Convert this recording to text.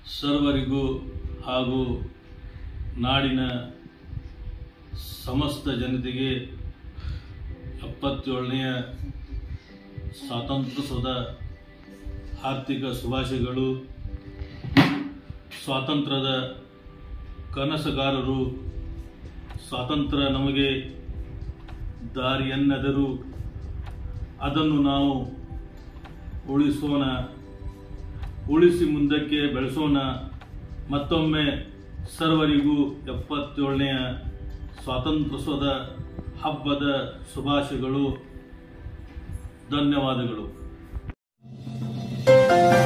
ಸರ್ವರಿಗೂ ಹಾಗೂ ನಾಡಿನ ಸಮಸ್ತ ಜನತೆಗೆ ಎಪ್ಪತ್ತೇಳನೆಯ ಸ್ವಾತಂತ್ರ್ಯೋತ್ಸವದ ಆರ್ಥಿಕ ಶುಭಾಶಯಗಳು ಸ್ವಾತಂತ್ರ್ಯದ ಕನಸುಗಾರರು ಸ್ವಾತಂತ್ರ್ಯ ನಮಗೆ ದಾರಿಯನ್ನೆದರು ಅದನ್ನು ನಾವು ಉಳಿಸೋಣ ಉಳಿಸಿ ಮುಂದಕ್ಕೆ ಬೆಳೆಸೋಣ ಮತ್ತೊಮ್ಮೆ ಸರ್ವರಿಗೂ ಎಪ್ಪತ್ತೇಳನೆಯ ಸ್ವಾತಂತ್ರ್ಯೋತ್ಸವದ ಹಬ್ಬದ ಶುಭಾಶಯಗಳು ಧನ್ಯವಾದಗಳು